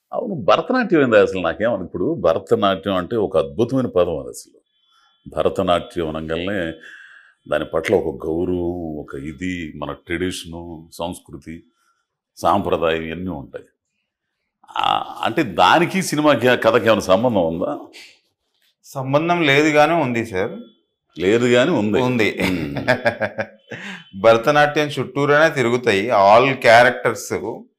అవును భరతనాట్యం ఏంది అసలు నాకేమని ఇప్పుడు భరతనాట్యం అంటే ఒక అద్భుతమైన పదం అది అసలు భరతనాట్యం అనగానే దాని పట్ల ఒక గౌరవం ఒక ఇది మన ట్రెడిషను సంస్కృతి సాంప్రదాయం ఇవన్నీ ఉంటాయి ఆ, అంటే దానికి సినిమాకి ఆ కథకి ఏమైనా సంబంధం ఉందా సంబంధం లేదు గానీ ఉంది సార్ లేదు కానీ ఉంది ఉంది ఉమ్. భరతనాట్యం చుట్టూరానే తిరుగుతాయి ఆల్ క్యారెక్టర్స్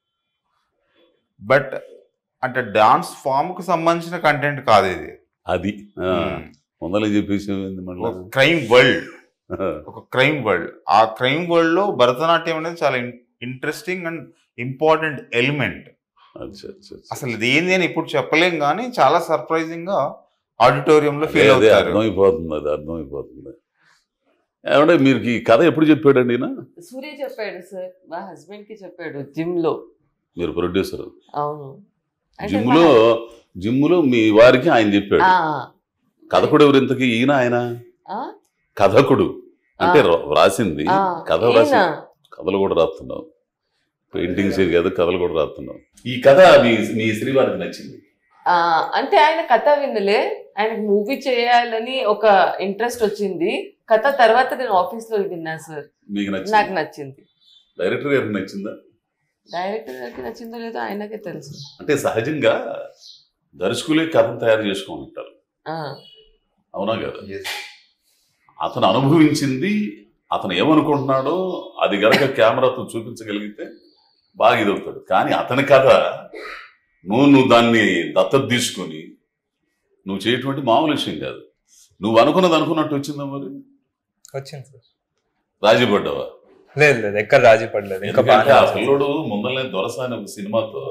బట్ అంటే డాన్స్ ఫామ్ కు సంబంధించిన కంటెంట్ కాదు ఇది అది ఆ, ముందలే చెప్పేసి ఏంది మళ్ళా? క్రైమ్ వరల్డ్ ఒక క్రైమ్ వరల్డ్ ఆ క్రైమ్ వరల్డ్ లో భరతనాట్యం అనేది చాలా ఇంట్రెస్టింగ్ అండ్ ఇంపార్టెంట్ ఎలిమెంట్ అచ్చా, అచ్చా, అచ్చా. అసలు ఇది ఏంది అని ఇప్పుడు చెప్పలేం కానీ చాలా సర్ప్రైజింగ్ గా ఆడిటోరియం లో అదే, ఫీల్ అదే అవుతారు అర్థమైపోతుంది అది అర్థమైపోతుంది ఏమంటే మీరు ఈ కథ ఎప్పుడు చెప్పాడండి ఈయన సూర్య చెప్పాడు సార్ మా హస్బెండ్ కి చెప్పాడు జిమ్ లో మీరు ప్రొడ్యూసర్ అవును అంటే జిమ్ లో జిమ్ లో మీ వారికి ఆయన చెప్పాడు ఆ, కథకుడు ఎవరు ఇంతకీ ఈయన ఆయన ఆ, కథకుడు అంటే ఆ. రా- రాసింది ఆ, కథ ఈయన. రాసి కథలు కూడా రాస్తున్నావు పెయింటింగ్స్ కాదు కథలు కూడా రాస్తున్నావు ఈ కథ మీ మీ శ్రీవారికి నచ్చింది ఆ, అంటే ఆయన కథ వినలే ఆయనకు మూవీ చేయాలని ఒక ఇంట్రెస్ట్ వచ్చింది కథ తర్వాత నేను ఆఫీస్ లో విన్నా సార్ మీకు నాకు నచ్చింది నచ్చింది డైరెక్టర్ గారికి నచ్చిందా డైరెక్టర్ గారికి నచ్చిందో లేదో ఆయనకే తెలుసు అంటే సహజంగా దర్శకులే కథను తయారు చేసుకుంటారు ఆ, అవునా కదా అతను అనుభవించింది అతను ఏమనుకుంటున్నాడో అది గనక కెమెరాతో చూపించగలిగితే బాగా ఇదవుతాడు కానీ అతని కథ నువ్వు నువ్వు దాన్ని దత్తత తీసుకొని నువ్వు చేయటువంటి మామూలు విషయం కాదు నువ్వు అనుకున్నది అనుకున్నట్టు వచ్చిందా మరి వచ్చింది సార్ రాజీ పడ్డావా లేదు లేదు ఎక్కడ రాజీ పడలేదు ఇంకా ఎందుకంటే బాగా ఆ పిల్లోడు ముందరనే దొరసాని ఒక సినిమాతో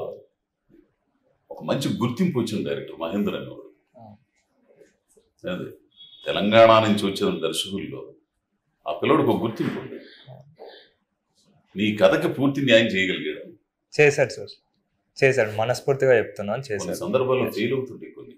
ఒక మంచి గుర్తింపు వచ్చింది డైరెక్టర్ మహేంద్ర అనేవాడు అదే తెలంగాణ నుంచి వచ్చిన దర్శకుల్లో ఆ పిల్లోడికి ఒక గుర్తింపు ఉంది నీ కథకి పూర్తి న్యాయం చేయగలిగాడు చేశాడు సార్ చేశాడు మనస్ఫూర్తిగా చెప్తున్నాను కొన్ని చేశాడు సందర్భాల్లో ఫెయిల్ అవుతుంది కొన్ని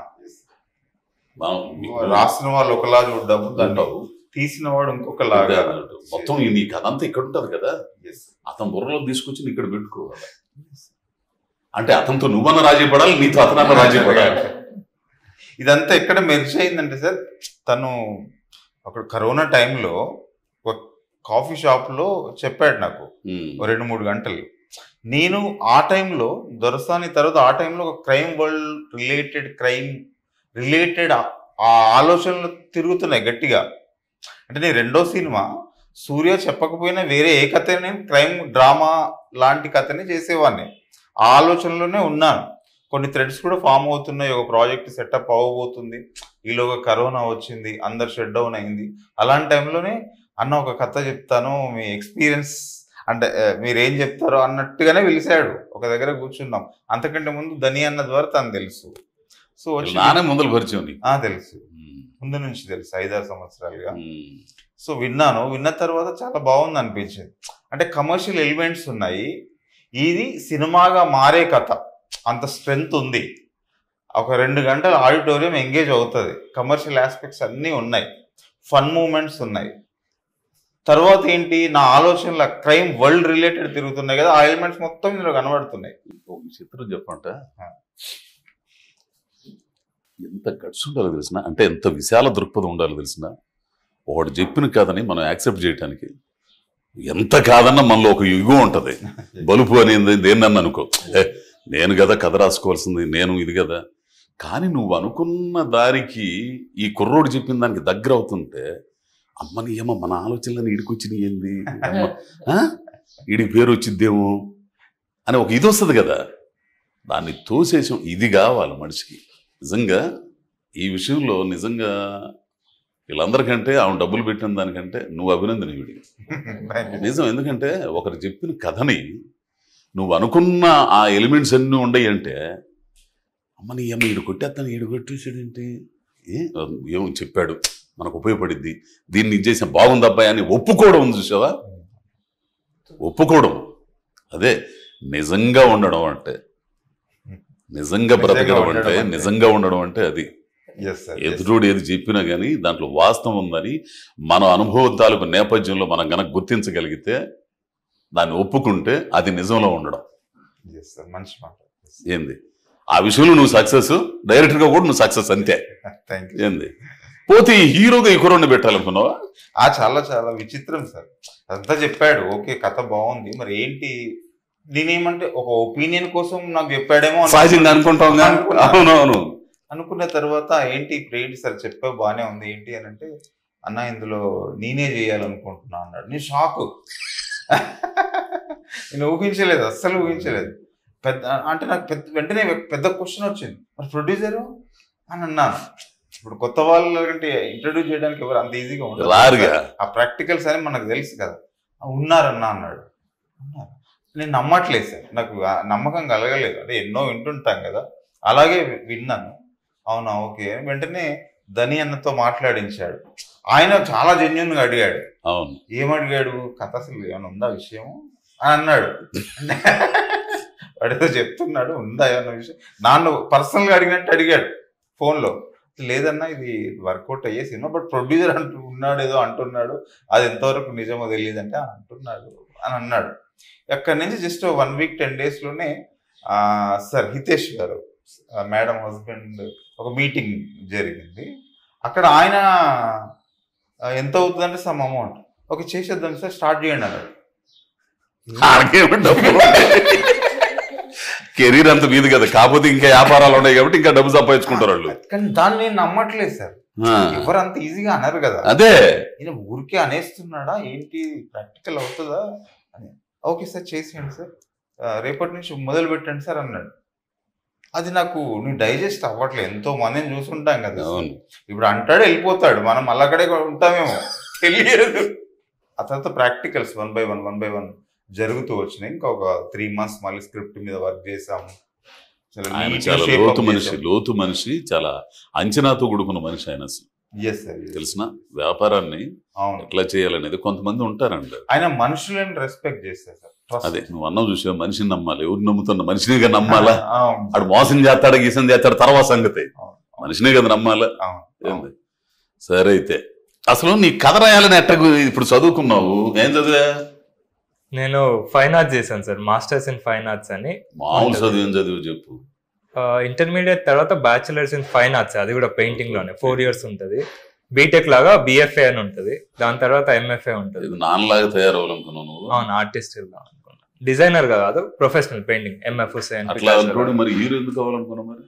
మనం మీకు రాసిన వాళ్ళు ఒకలా చూడడము దాంట్లో ఉంటావు. తీసిన వాడు ఇంకొకలాగా మొత్తం ఈ నీ కథ అంతా ఇక్కడ ఉంటుంది కదా అతని బుర్రలో తీసుకొచ్చి నీ ఇక్కడ పెట్టుకోవాలి అంటే అతనితో నువ్వన్న రాజీ పడాలి నీతో అతనన్న రాజీ పడాలి ఇదంతా ఎక్కడ మెర్జ్ అయిందంటే సార్ తను అక్కడ కరోనా టైంలో ఒక కాఫీ షాప్ లో చెప్పాడు నాకు ఉమ్. ఓ రెండు మూడు గంటలు నేను ఆ టైంలో దొరసాని తర్వాత ఆ టైంలో ఒక crime world related crime related ఆ ఆలోచనలు తిరుగుతున్నాయి గట్టిగా అంటే నేను రెండో సినిమా సూర్య చెప్పకపోయినా వేరే ఏ కథ నేను క్రైమ్ డ్రామా లాంటి కథని చేసేవాడిని ఆ ఆలోచనలోనే ఉన్నాను కొన్ని థ్రెడ్స్ కూడా ఫామ్ అవుతున్నాయి ఒక ప్రాజెక్ట్ సెటప్ అవ్వబోతుంది ఈలోగా కరోనా వచ్చింది అందరు షట్ డౌన్ అయింది అలాంటి టైంలోనే అన్న ఒక కథ చెప్తాను మీ ఎక్స్పీరియన్స్ అంటే ఆ, మీరేం చెప్తారో అన్నట్టుగానే పిలిచాడు ఒక దగ్గర కూర్చున్నాం అంతకంటే ముందు ధని అన్న ద్వారా తను తెలుసు సో వచ్చి నానే ముందలు పరిచయం నీకు ఆ, తెలుసు ఉమ్. ముందు నుంచి తెలుసు ఐదారు సంవత్సరాలుగా ఉమ్. సో విన్నాను విన్న తర్వాత చాలా బాగుంది అనిపించింది అంటే కమర్షియల్ ఎలిమెంట్స్ ఉన్నాయి ఇది సినిమాగా మారే కథ అంత స్ట్రెంగ్త్ ఉంది ఒక రెండు గంటల ఆడిటోరియం ఎంగేజ్ అవుతుంది కమర్షియల్ ఆస్పెక్ట్స్ అన్నీ ఉన్నాయి ఫన్ మూమెంట్స్ ఉన్నాయి తర్వాత ఏంటి నా ఆలోచనల క్రైమ్ వరల్డ్ రిలేటెడ్ తిరుగుతున్నాయి కదా ఆ ఎలిమెంట్స్ మొత్తం ఇందులో కనబడుతున్నాయి ఒక చిత్రం చెప్పంట ఆ. ఎంత గట్స్ ఉండాలో తెలిసిన అంటే ఎంత విశాల దృక్పథం ఉండాలో తెలిసిన ఒకడు చెప్పిన కాదని మనం యాక్సెప్ట్ చేయడానికి ఎంత కాదన్నా మనలో ఒక యుగం ఉంటది బలుపు అనేది దేన్నన్నా అనుకో ఏ, నేను కదా కథ రాసుకోవాల్సింది నేను ఇది కదా కానీ నువ్వు అనుకున్న దారికి ఈ కుర్రోడు చెప్పిన దానికి దగ్గర అవుతుంటే అమ్మని ఏమో మన ఆలోచనలను ఇడికొచ్చినాయి ఏంది అమ్మ ఆ? ఈడికి పేరు వచ్చిద్దేమో అని ఒక ఇది వస్తుంది కదా దాన్ని తోసేసాం ఇది కావాలి మనిషికి నిజంగా ఈ విషయంలో నిజంగా వీళ్ళందరికంటే ఆమె డబ్బులు పెట్టిన దానికంటే నువ్వు అభినందనీయుడి నిజం ఎందుకంటే ఒకరు చెప్పిన కథని నువ్వు అనుకున్న ఆ ఎలిమెంట్స్ అన్నీ ఉండయి అంటే అమ్మ నీ అమ్మ ఈడు కొట్టేస్తాను ఈడు కొట్టేసాడేంటి ఏ ఏమో చెప్పాడు మనకు ఉపయోగపడిద్ది దీన్ని ఇది చేసిన బాగుంది అబ్బాయి అని ఒప్పుకోవడం ఉంది చూసావా ఒప్పుకోవడం అదే నిజంగా ఉండడం అంటే నిజంగా బ్రతకడం ఉండడం అంటే అంటే. నిజంగా ఉండడం అంటే అది ఎస్ సార్ ఎదురుడు ఏది చెప్పినా కానీ దాంట్లో వాస్తవం ఉందని మన అనుభవం తాలూకు నేపథ్యంలో మనం గనక గుర్తించగలిగితే దాన్ని ఒప్పుకుంటే అది నిజంలో ఉండడం ఎస్ సార్ మంచి మాట ఏంది ఆ విషయంలో నువ్వు సక్సెస్ డైరెక్టర్ గా కూడా నువ్వు సక్సెస్ అంతే థ్యాంక్ యూ ఏంది పోతే ఈ హీరోగా ఈ కుర్రోడిని పెట్టాలనుకున్నావా ఆ చాలా చాలా విచిత్రం సార్ అదంతా చెప్పాడు ఓకే కథ బాగుంది మరి ఏంటి నేనేమంటే ఒక ఒపీనియన్ కోసం నాకు చెప్పాడేమో అనుకున్నా. సహజంగా అనుకుంటాం కానీ అనుకున్నా. అవునవును అనుకున్న తర్వాత ఏంటి ఇప్పుడు ఏంటి సార్ చెప్పావు బాగానే ఉంది ఏంటి అని అంటే అన్న ఇందులో నేనే చేయాలనుకుంటున్నా అన్నాడు నేను షాక్ నేను ఊహించలేదు అస్సలు ఊహించలేదు పెద్ద అంటే నాకు పెద్ద వెంటనే పెద్ద క్వశ్చన్ వచ్చింది మరి ప్రొడ్యూసరు అని అన్నాను ఇప్పుడు కొత్త వాళ్ళంటే ఇంట్రడ్యూస్ చేయడానికి ఎవరు అంత ఈజీగా ఉండదు రారుగా ఆ ప్రాక్టికల్స్ అని మనకు తెలుసు కదా "ఆ, ఉన్నారన్నా అన్నాడు "ఉన్నారు." నేను నమ్మట్లేదు సార్ నాకు ఆ నమ్మకం కలగలేదు అంటే ఎన్నో వింటుంటాం కదా అలాగే వి- విన్నాను అవునా ఓకే వెంటనే ధని అన్నతో మాట్లాడించాడు ఆయన చాలా జెన్యున్గా అడిగాడు అవును ఏమడిగాడు కథ అసలు ఏమైనా ఉందా విషయం అని అన్నాడు వాడితో చెప్తున్నాడు ఉందా ఏమన్నా విషయం నాన్న పర్సనల్గా అడిగినట్టు అడిగాడు ఫోన్లో లేదన్నా ఇది వర్కౌట్ అయ్యే సినిమా బట్ ప్రొడ్యూసర్ అంటూ ఉన్నాడు ఏదో అంటున్నాడు అది ఎంతవరకు నిజమో తెలియదు అంటే "ఆ, అంటున్నాడు అని అన్నాడు అక్కడి నుంచి జస్ట్ వన్ వీక్ టెన్ డేస్లోనే sir Hitesh garu madam husband ఒక మీటింగ్ జరిగింది అక్కడ ఆయన ఆ, ఎంత అవుతుందంటే సమ్ అమౌంట్ ఓకే చేసేద్దాం సార్ స్టార్ట్ చేయండి అన్నాడు ఆడకేమో డబ్బు కెరీర్ అంత మీది కదా కాకపోతే ఇంకా వ్యాపారాలు ఉన్నాయి కాబట్టి ఇంకా డబ్బు సంపాదించుకుంటారు వాళ్ళు కానీ దాన్ని నేను నమ్మట్లేదు సార్ ఆ, ఎవరు అంత ఈజీగా అనరు కదా అదే ఈయన ఊరికే అనేస్తున్నాడా ఏంటి ప్రాక్టికల్ అవుతుందా అని ఓకే సార్ చేసేయండి సార్ ఆ, రేపటి నుంచి మొదలు పెట్టండి సార్ అన్నాడు అది నాకు నేను డైజెస్ట్ అవ్వట్లేదు ఎంతో మందిని చూసుంటాం కదా సార్. అవును ఇప్పుడు అంటాడు వెళ్ళిపోతాడు మనం మళ్ళీ అక్కడే ఉంటామేమో తెలియదు ఆ తర్వాత practicals one by one one by one జరుగుతూ వచ్చినాయి ఇంకా ఒక త్రీ మంత్స్ మళ్ళీ స్క్రిప్ట్ మీద వర్క్ చేసాము చాలా ఆయన neat గా చాలా shape up లోతు మనిషి చేసాం. లోతు మనిషి చాలా అంచనాతో కూడుకున్న మనిషి ఆయన అసలు Yes, sir, yes. తెలిసిన వ్యాపారాన్ని అవును ఎట్లా చేయాలనేది కొంతమంది ఉంటారండి ఆయన మనుషులను రెస్పెక్ట్ చేస్తారు సార్ Trust. అదే నువ్వు అన్నావు చూసావు మనిషిని నమ్మాలి ఎవరు నమ్ముతున్నా మనిషినిగా నమ్మాలా అవును, ఆడు మోసం చేస్తాడు గీసం చేస్తాడు తర్వాత సంగతి అవును, మనిషినే కదా నమ్మాలా అవును, అవును. ఏంది సరే అయితే అసలు నీ కథ రాయాలని ఎట్ట ఇప్పుడు చదువుకున్నావు ఏం చదివా నేను ఫైన్ ఆర్ట్స్ చేశాను sir masters in fine arts అని మామూలు చదువు ఏం చదివి చెప్పు ఇంటర్మీడియట్ తర్వాత బ్యాచిలర్స్ ఇన్ ఫైన్ ఆర్ట్స్ అది కూడా పెయింటింగ్ లోనే ఫోర్ ఇయర్స్ ఉంటుంది బీటెక్ లాగా బిఎఫ్ఏ అని ఉంటుంది దాని తర్వాత ఎంఎఫ్ఏ ఉంటుంది ఇది నాన్నలాగా తయారవ్వాలనుకున్నావు నువ్వు అవును ఆర్టిస్ట్ అనుకున్నా డిజైనర్ కాదు ప్రొఫెషనల్ పెయింటింగ్ ఎంఎఫ్ హుసేన్ అట్లా పికాసో అనుకోడు మరి హీరో ఎందుకు కావాలనుకున్నావు మరి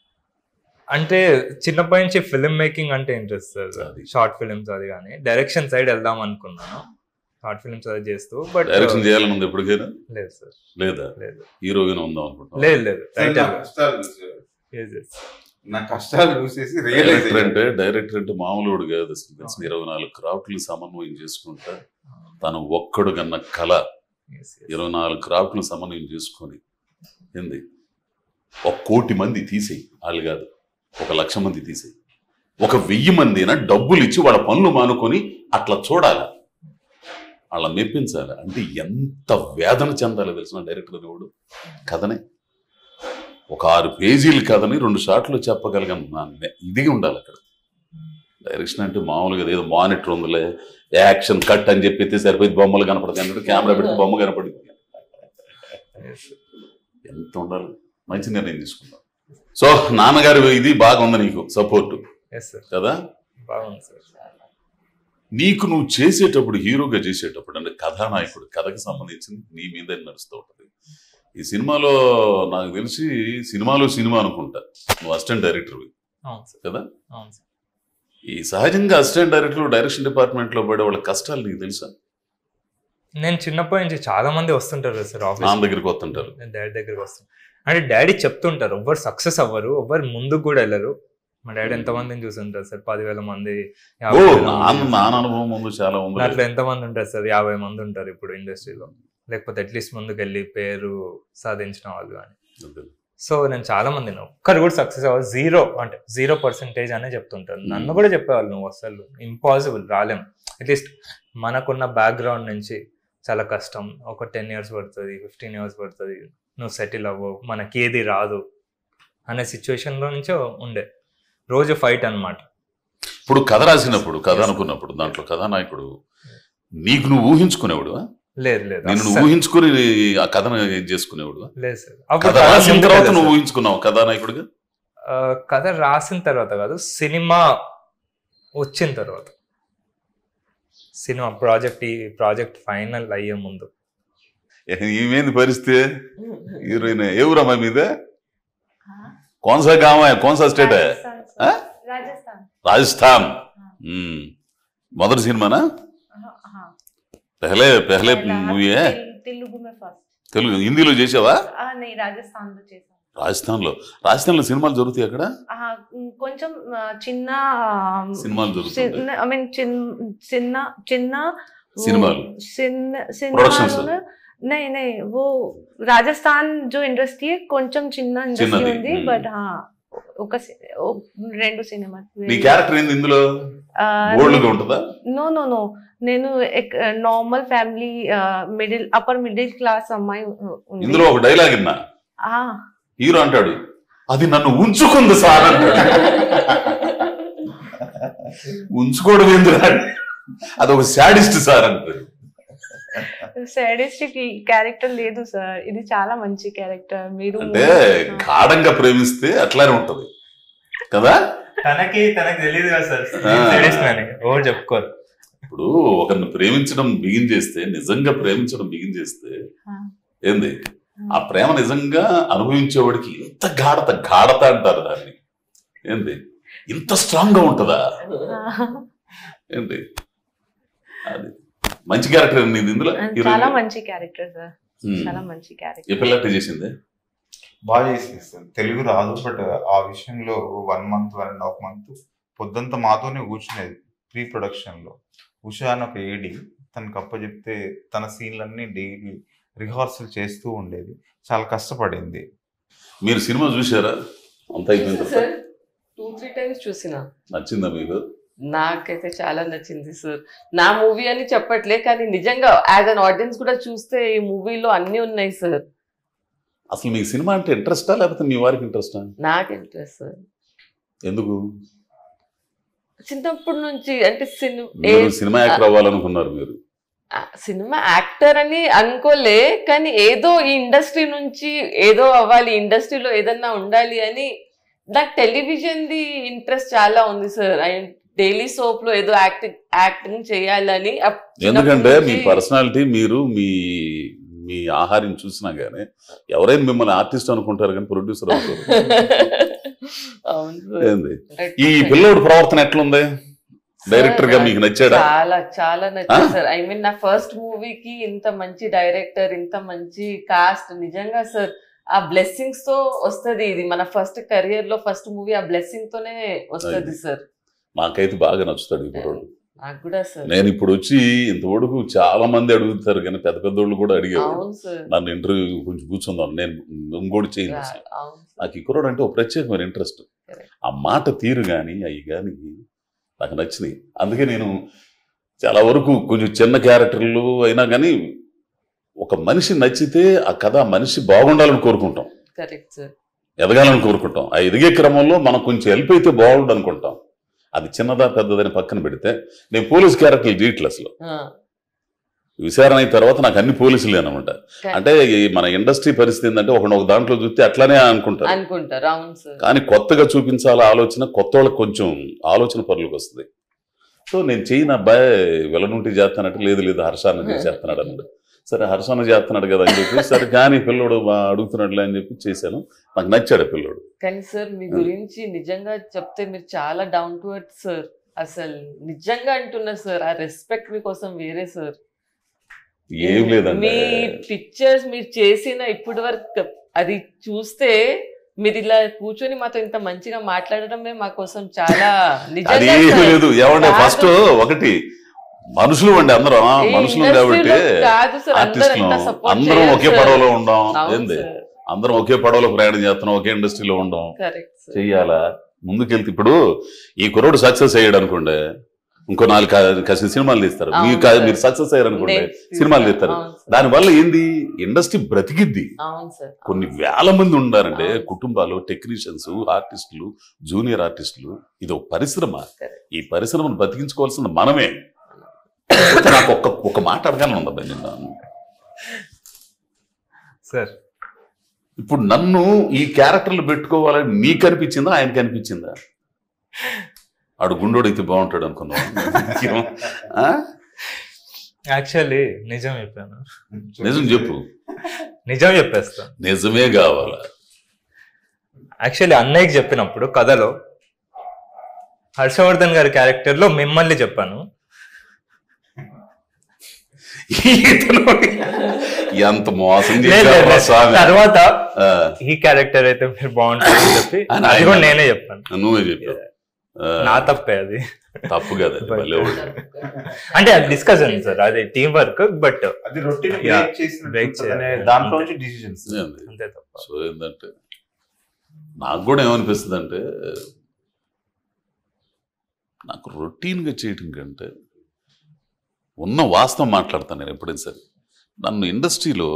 అంటే చిన్నప్పటి నుంచి ఫిల్మ్ మేకింగ్ అంటే ఇంట్రెస్ట్ సార్ అది. షార్ట్ ఫిల్మ్స్ అది కానీ డైరెక్షన్ సైడ్ వెళ్దాం అనుకున్నాను షార్ట్ ఫిల్మ్స్ అది చేస్తూ బట్ డైరెక్షన్ చేయాలని ఉంది ఎప్పటికైనా లేదు సార్ లేదా లేదు హీరోగానే ఉందాం అనుకుంటున్నావు లేదు లేదు సార్, నా టైటిల్ కష్టాలు చూసి- Yes, yes. నా కష్టాలు చూసేసి రియలైజ్ డైరెక్టర్ అంటే డైరెక్టర్ అంటే మామూలుడు కాదు అసలు తెలిసిన ఇరవై నాలుగు క్రాఫ్ట్లు సమన్వయం చేసుకుంటా తను ఒక్కడు కన్న కళ Yes, yes. ఇరవై నాలుగు క్రాఫ్ట్లు సమన్వయం చేసుకొని ఏంది ఒక కోటి మంది తీసేయి వాళ్ళు కాదు ఒక లక్ష మంది తీసేయి ఒక వెయ్యి మందిన డబ్బులు ఇచ్చి వాళ్ళ పనులు మానుకొని అట్లా చూడాలి వాళ్ళ మెప్పించాలి అంటే ఎంత వేదన చెందాలో తెలిసిన డైరెక్టర్ దేవుడు కథనే ఒక ఆరు పేజీల కథని రెండు షాట్లు చెప్పగలిగిన ఇది ఉండాలి అక్కడ డైరెక్షన్ అంటే మామూలుగా ఏదో మానిటర్ ఉందిలే యాక్షన్ కట్ అని చెప్పి సరిపోయి బొమ్మలు కనపడతాయి అన్నట్టు కెమెరా పెడితే బొమ్మ కనపడింది Yes. ఎంత ఉండాలి మంచి నిర్ణయం తీసుకున్నాం సో నాన్నగారు ఇది బాగా ఉంది నీకు సపోర్ట్ Yes, sir. కదా బాగుంది సార్ నీకు నువ్వు చేసేటప్పుడు హీరోగా చేసేటప్పుడు అంటే కథానాయకుడు కథకు సంబంధించింది నీ మీద నడుస్తూ ఉంటుంది ఈ సినిమాలో నాకు తెలిసి సినిమాలో సినిమా అనుకుంటా నువ్వు అసిస్టెంట్ డైరెక్టర్వి అవును సార్ కదా అవును సార్ ఈ సహజంగా అసిస్టెంట్ డైరెక్టర్ డైరెక్షన్ డిపార్ట్మెంట్ లో పడే వాళ్ళ కష్టాలు నీకు తెలుసా నేను చిన్నప్పటి నుంచి చాలా మంది వస్తుంటారు సార్ ఆఫీస్ నాన్న దగ్గరికి వస్తుంటారు నేను డాడీ దగ్గరికి వస్తాను అంటే డాడీ చెప్తుంటారు ఎవ్వరు సక్సెస్ అవ్వరు ఎవ్వరు ముందుకు కూడా వెళ్ళరు మా డాడీ ఎంత మందిని చూసుంటారు సార్ పదివేల మంది ఓ యాభై వేల నాన్న మంది. నాన్న అనుభవం ముందు చాలా ఉంది దాంట్లో ఎంత మంది ఉంటారు సార్ యాభై మంది ఉంటారు ఇప్పుడు ఇండస్ట్రీలో లేకపోతే అట్లీస్ట్ ముందుకు వెళ్ళి పేరు సాధించిన వాళ్ళు కానీ సో నేను చాలా మందిని ఒక్కరు కూడా సక్సెస్ అవ్వాలి జీరో అంటే జీరో పర్సెంటేజ్ అనే చెప్తుంటాను నన్ను కూడా చెప్పేవాళ్ళు నువ్వు అసలు ఇంపాసిబుల్ రాలేం అట్లీస్ట్ మనకున్న బ్యాక్గ్రౌండ్ నుంచి చాలా కష్టం ఒక టెన్ ఇయర్స్ పడుతుంది ఫిఫ్టీన్ ఇయర్స్ పడుతుంది నువ్వు సెటిల్ అవ్వవు మనకి ఏది రాదు అనే సిచ్యువేషన్లో నుంచే ఉండే రోజు ఫైట్ అన్నమాట ఇప్పుడు కథ రాసినప్పుడు కథ అనుకున్నప్పుడు దాంట్లో కథానాయకుడు నీకు నువ్వు ఊహించుకునేవాడు లేదు లేదు నేను అస్సలు ఊహించుకుని ఆ కథను ఇది చేసుకునేవాడు లేదు సార్ అప్పుడు కథ చాలా రాసిన ముందు తర్వాత కదా నువ్వు సార్. ఊహించుకున్నావు కథానాయకుడిగా ఆ, కథ రాసిన తర్వాత కాదు సినిమా వచ్చిన తర్వాత సినిమా ప్రాజెక్ట్ ఈ ప్రాజెక్ట్ ఫైనల్ అయ్యే ముందు ఏమేంది పరిస్థితి హీరోయిన్ ఏ ఊరమ్మా మీద కోన్సా గామ కోన్సా స్టేట్ राजस्थान हाँ? सर। राजस्थान రాజస్థాన్ మ్మ్. మొదటి సినిమానా हाँ हाँ పెహలే పెహలే पहला మూవీ तेल- तेलुगु में फर्स्ट తెలుగు హిందీలో చేసావా हाँ नहीं राजस्थान లో చేశాను రాజస్థాన్లో రాజస్థాన్లో సినిమాలు జరుగుతాయి అక్కడ ఆ, కొంచెం ఆ, చిన్న సినిమాలు జరుగుతుంటాయి. ఐ మీన్ చిన్న చిన్న సినిమాలు. చిన్న Productions. సినిమాలు नहीं नहीं वो राजस्थान जो इंडस्ट्री है కొంచెం చిన్న ఇండస్ట్రీ చిన్నది. ఉంది Hmm. బట్ ఒక సి- ఓ- రెండు సినిమా నీ క్యారెక్టర్ ఏంది ఇందులో బోల్డ్గా ఉంటుందా నో నో నో నేను normal family middle upper middle class అమ్మాయి ఉ- ఉంది ఇందులో ఒక డైలాగ్ విన్నా ఆ, హీరో అంటాడు అది నన్ను ఉంచుకుంది సార్ అంటాడు ఉంచుకోవడం ఎందుకు అది ఒక శాడిస్ట్ సార్ అంటాడు సాడిస్టిక్ క్యారెక్టర్ లేదు సార్ ఇది చాలా మంచి క్యారెక్టర్ మీరు అంటే గాఢంగా ప్రేమిస్తే అట్లానే ఉంటది కదా తనకి తనకి తెలియదు కదా సార్ ఆ. ఓ చెప్పుకోరు ఇప్పుడు ఒకరిని ప్రేమించడం బిగిన్ చేస్తే నిజంగా ప్రేమించడం బిగిన్ చేస్తే ఆ. ఏంది ఆ ప్రేమ నిజంగా అనుభవించేవాడికి ఇంత గాఢత గాఢత అంటారు దాన్ని ఏంది ఇంత స్ట్రాంగ్ గా ఉంటుందా ఏంటి అది మంచి క్యారెక్టర్ నీది ఇందులో చాలా హీరోయిన్ మంచి క్యారెక్టర్ సార్ చాలా మంచి ఏ క్యారెక్టర్ పిల్లట్టు చేసింది బాగా చేసింది సార్ తెలుగు రాదు బట్ ఆ విషయంలో one month one and half month పొద్దంతా మాతోనే కూర్చునేది ప్రీ ప్రొడక్షన్ లో ఉషా అని ఒక ఏడి తనకు అప్పచెప్తే తన సీన్లన్నీ డైలీ రిహార్సల్ చేస్తూ ఉండేది చాలా కష్టపడింది మీరు సినిమా చూసారా అంత అయిపోయిన తర్వాత సార్ టూ త్రీ టైమ్స్ చూసిన నచ్చిందా మీకు నాకైతే చాలా నచ్చింది సార్ నా మూవీ అని చెప్పట్లే కానీ నిజంగా యాజ్ అన్ ఆడియన్స్ కూడా చూస్తే ఈ మూవీలో అన్ని ఉన్నాయి సార్ అసలు మీకు సినిమా అంటే ఇంట్రెస్టా లేకపోతే మీ వారికి ఇంట్రెస్టా నాకు ఇంట్రెస్ట్ సార్ ఎందుకు చిన్నప్పటి నుంచి అంటే సినిమా మీరు సినిమా యాక్టర్ అవ్వాలనుకున్నారు మీరు సినిమా యాక్టర్ అని అనుకోలే కానీ ఏదో ఈ ఇండస్ట్రీ నుంచి ఏదో అవ్వాలి ఇండస్ట్రీలో ఏదన్నా ఉండాలి అని నాకు టెలివిజన్ ది ఇంట్రెస్ట్ చాలా ఉంది సార్ డైలీ సోప్ లో ఏదో యాక్టింగ్ యాక్టింగ్ చేయాలని అప్- ఎందుకంటే చిన్నప్పటి మీ నుంచి- పర్సనాలిటీ మీరు మీ మీ ఆహారం చూసినా గానీ ఎవరైనా మిమ్మల్ని ఆర్టిస్ట్ అనుకుంటారు కానీ ప్రొడ్యూసర్ అవుతారు అవును సార్. ఏంది ఈ పిల్లోడు ప్రవర్తన ఎట్లుంది డైరెక్టర్ గా మీకు నచ్చాడా చాలా చాలా నచ్చింది ఆ? సార్ ఐ మీన్ నా ఫస్ట్ మూవీకి ఇంత మంచి డైరెక్టర్ ఇంత మంచి కాస్ట్ నిజంగా సార్ ఆ బ్లెస్సింగ్స్ తో వస్తది ఇది మన ఫస్ట్ కెరియర్ లో ఫస్ట్ మూవీ ఆ బ్లెస్సింగ్ తోనే వస్తది అది. సార్ నాకైతే బాగా నచ్చుతాడు ఈ కుర్రోడు నాకు కూడా సార్ నేను ఇప్పుడు వచ్చి ఇంతవరకు చాలా మంది అడుగుతారు కానీ పెద్ద పెద్దోళ్ళు కూడా అడిగేవారు అవును సార్ నన్ను ఇంటర్వ్యూ కొంచెం కూర్చుందాం నేను ఇంకోటి చేయండి అసలు. అవును సార్. నాకు ఈ కుర్రోడు అంటే ఒక ప్రత్యేకమైన ఇంట్రెస్ట్ Correct. ఆ మాట తీరు కానీ అవి కానీ నాకు నచ్చినాయి అందుకే నేను చాలా వరకు కొంచెం చిన్న క్యారెక్టర్లు అయినా కానీ ఒక మనిషి నచ్చితే ఆ కథ ఆ మనిషి బాగుండాలని కోరుకుంటాం కరెక్ట్ సార్ ఎదగాలని కోరుకుంటాం ఆ ఎదిగే క్రమంలో మనం కొంచెం హెల్ప్ అయితే బాగుండు అనుకుంటాం అది చిన్నదా పెద్దదని పక్కన పెడితే నేను పోలీస్ క్యారెక్టర్లు చేయట్లే అసలు విచారణ అయిన తర్వాత నాకు అన్ని పోలీసులే అనమాట అంటే ఈ మన ఇండస్ట్రీ పరిస్థితి ఏంటంటే ఒక ఒక దాంట్లో చూస్తే అట్లానే అనుకుంటారు అనుకుంటారు అవును సార్ కానీ కొత్తగా చూపించాల ఆలోచన కొత్త వాళ్ళకి కొంచెం ఆలోచన పనులకు వస్తుంది సో నేను చేయను అబ్బాయి వెలనుంటి చేస్తానంటే లేదు లేదు హర్షాన్ని చేస్తున్నాడు అన్నాడు సరే హర్షాన్ని చేస్తున్నాడు కదా అని చెప్పి సరే కానీ పిల్లోడు బా- అడుగుతున్నాడులే అని చెప్పి చేశాను నాకు నచ్చాడు ఆ పిల్లోడు కానీ సార్ మీ గురించి నిజంగా చెప్తే మీరు చాలా డౌన్ టు ఎర్త్ సార్ అసలు నిజంగా అంటున్నా సార్ ఆ రెస్పెక్ట్ మీకోసం వేరే సార్ ఏం లేదండి మీ పిక్చర్స్ మీరు చేసిన ఇప్పటి వరకు అది చూస్తే మీరు ఇలా కూర్చొని మాతో ఇంత మంచిగా మాట్లాడడమే మా కోసం చాలా అది నిజంగా ఏమీ sir. లేదు ఏమంటే కాదు. ఫస్ట్ ఒకటి మనుషులు అండి అందరం ఆ, ఈ మనుషులు industry కాబట్టి లో కాదు సార్ అందరూ ఆర్టిస్టులు ఎంత సపోర్ట్ అందరం ఒకే పడవలో ఉండం అవును ఏంది సార్ అందరం ఒకే పడవలో ప్రయాణం చేస్తున్నాం ఒకే ఇండస్ట్రీలో ఉండం కరెక్ట్ సార్ చెయ్యాలా ముందుకెళ్తే ఇప్పుడు ఈ కుర్రోడు సక్సెస్ అయ్యాడు అనుకోండి ఇంకో నాలుగు కా- కసి సినిమాలు తీస్తారు అవును మీరు కా- సార్. మీరు సక్సెస్ అయ్యారు అనుకోండి నేను సినిమాలు తీస్తాను. తీస్తారు అవును సార్. దానివల్ల ఏంది ఇండస్ట్రీ బ్రతికిద్ది అవును సార్ కొన్ని వేల మంది ఉండారంటే అవును. కుటుంబాలు టెక్నీషియన్స్ ఆర్టిస్టులు జూనియర్ ఆర్టిస్టులు ఇది ఒక పరిశ్రమ Correct. ఈ పరిశ్రమను బతికించుకోవాల్సిన మనమే అయితే నాకు ఒక్క ఒక మాట అడగాలని ఉంది అబ్బాయి నిన్న సార్ ఇప్పుడు నన్ను ఈ క్యారెక్టర్లు పెట్టుకోవాలని నీకు అనిపించిందా ఆయనకి అనిపించిందా ఆడు గుండోడు అయితే బాగుంటాడు అనుకున్నావు ఆ? యాక్చువల్లీ నిజం చెప్పాను నిజం చెప్పు నిజం చెప్పేస్తాను నిజమే కావాలా యాక్చువల్లీ అన్నయ్యకి చెప్పినప్పుడు కథలో హర్షవర్ధన్ గారి క్యారెక్టర్ లో మిమ్మల్ని చెప్పాను ఇతను ఎంత మోసం లేదు, లేదు, చేశావురా లేదు. స్వామి. తర్వాత ఆ, ఈ క్యారెక్టర్ అయితే మీరు బాగుంటుందని చెప్పి అని అది కూడా ఆయన- నేనే చెప్పాను నువ్వే చెప్పావు ఆ, నా తప్పే అది తప్పు కదా అది, భలే వాడు. అంటే అది డిస్కషన్ సార్ అది టీం వర్క్ బట్ అది రొటీన్ Yeah. బ్రేక్ చేసిన Break చేయాలి. దాంట్లో నుంచి డిసిషన్స్ ఏంది? అంతే తప్ప సో ఏంటంటే నాకు కూడా ఏమనిపిస్తుంది అంటే నాకు రొటీన్గా చేయటం కంటే ఉన్న వాస్తవం మాట్లాడతాను నేను ఎప్పుడైనా సరే నన్ను ఇండస్ట్రీలో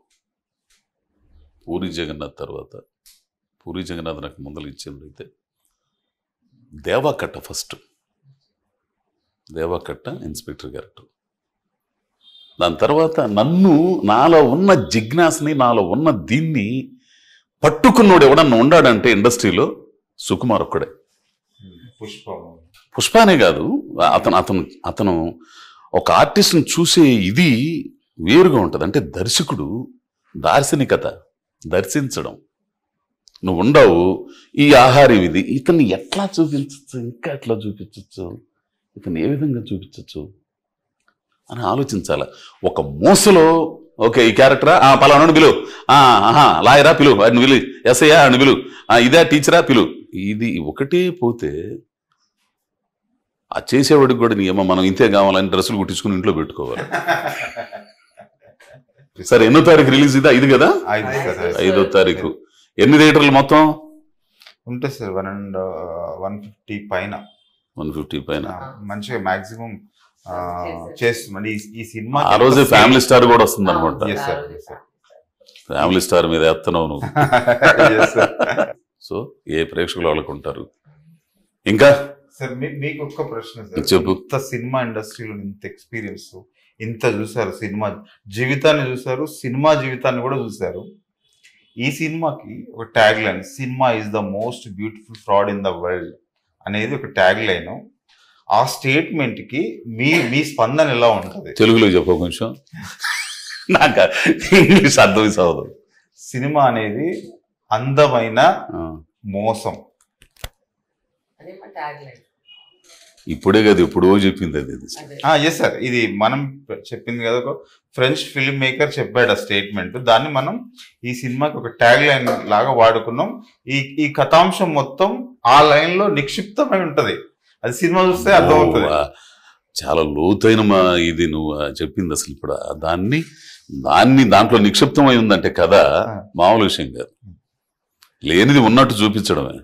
పూరి జగన్నాథ్ తర్వాత పూరి జగన్నాథ్ నాకు ముందలు ఇచ్చింది అయితే Devakatta first Devakatta inspector character దాని తర్వాత నన్ను నాలో ఉన్న జిజ్ఞాసని నాలో ఉన్న దీన్ని పట్టుకున్నోడు ఎవడన్నా ఉండాడంటే ఇండస్ట్రీలో సుకుమార్ ఒక్కడే పుష్పం పుష్పానే కాదు అతను అతను అతను ఒక ఆర్టిస్ట్ని చూసే ఇది వేరుగా ఉంటుంది అంటే దర్శకుడు దార్శనికత దర్శించడం నువ్వు ఉండవు ఈ ఆహారం ఇది ఇతన్ని ఎట్లా చూపించచ్చు ఇంకా ఎట్లా చూపించచ్చు ఇతను ఏ విధంగా చూపించచ్చు అని ఆలోచించాలి ఒక మూసలో ఓకే ఈ క్యారెక్టరా ఆ పలానాడు పిలు ఆ, ఆహా లాయరా పిలు వాడిని పిలు ఎస్ఐయా అని పిలు ఆ, ఇదే టీచరా పిలు ఇది ఒకటే పోతే ఆ చేసేవాడికి కూడా నీ ఏమో మనం ఇంతే కావాలని డ్రెస్సులు కుట్టించుకుని ఇంట్లో పెట్టుకోవాలి సరే ఎన్నో తారీఖు రిలీజ్ ఇదా ఇది కదా ఐదు సార్ ఐదో తారీఖు ఎన్ని థియేటర్లు మొత్తం ఉంటుంది sir one and one fifty పైన వన్ ఫిఫ్టీ పైన ఆ, మంచిగా మాక్సిమం చేస్తుంది ఈ- ఈ సినిమా ఆ రోజే ఫ్యామిలీ స్టార్ కూడా వస్తుంది అనమాట Yes, sir. Yes, sir. Family star మీద ఎత్తనవు నువ్వు Yes, sir. సో ఏ ప్రేక్షకులు వాళ్ళకు ఉంటారు ఇంకా సార్ మీ- మీకు ఒక్క ప్రశ్న సార్ చెప్పు. ఇంత సినిమా ఇండస్ట్రీలో ఇంత ఎక్స్పీరియన్స్ ఇంత చూసారు సినిమా జీవితాన్ని చూసారు సినిమా జీవితాన్ని కూడా చూసారు ఈ సినిమాకి ఒక tag line cinema is the most beautiful fraud in the world అనేది ఒక ట్యాగ్ లైన్ ఆ స్టేట్మెంట్ కి మీ మీ స్పందన ఎలా ఉంటది తెలుగులో చెప్పు కొంచెం నాకు ఇంగ్లీష్ అర్థం కావదు సినిమా అనేది అందమైన ఆ, మోసం అదే మా ట్యాగ్ లైన్ ఇప్పుడే కదా ఎప్పుడో చెప్పింది అది ఇది. అదే ఎస్ సార్ ఇది మనం చెప్పింది కదా ఒక ఫ్రెంచ్ ఫిల్మ్ మేకర్ చెప్పాడు ఆ స్టేట్మెంట్ దాన్ని మనం ఈ సినిమాకి ఒక ట్యాగ్ లైన్ లాగా వాడుకున్నాం ఈ ఈ కథాంశం మొత్తం ఆ లైన్ లో నిక్షిప్తమై ఉంటది అది సినిమా చూస్తే అర్థమవుతుంది ఓ, ఆ, చాలా లోతైన మా ఇది నువ్వు ఆ చెప్పింది అసలు ఇప్పుడు ఆ దాన్ని దాన్ని దాంట్లో నిక్షిప్తమై ఉందంటే కదా మామూలు విషయం కాదు లేనిది ఉన్నట్టు చూపించడమే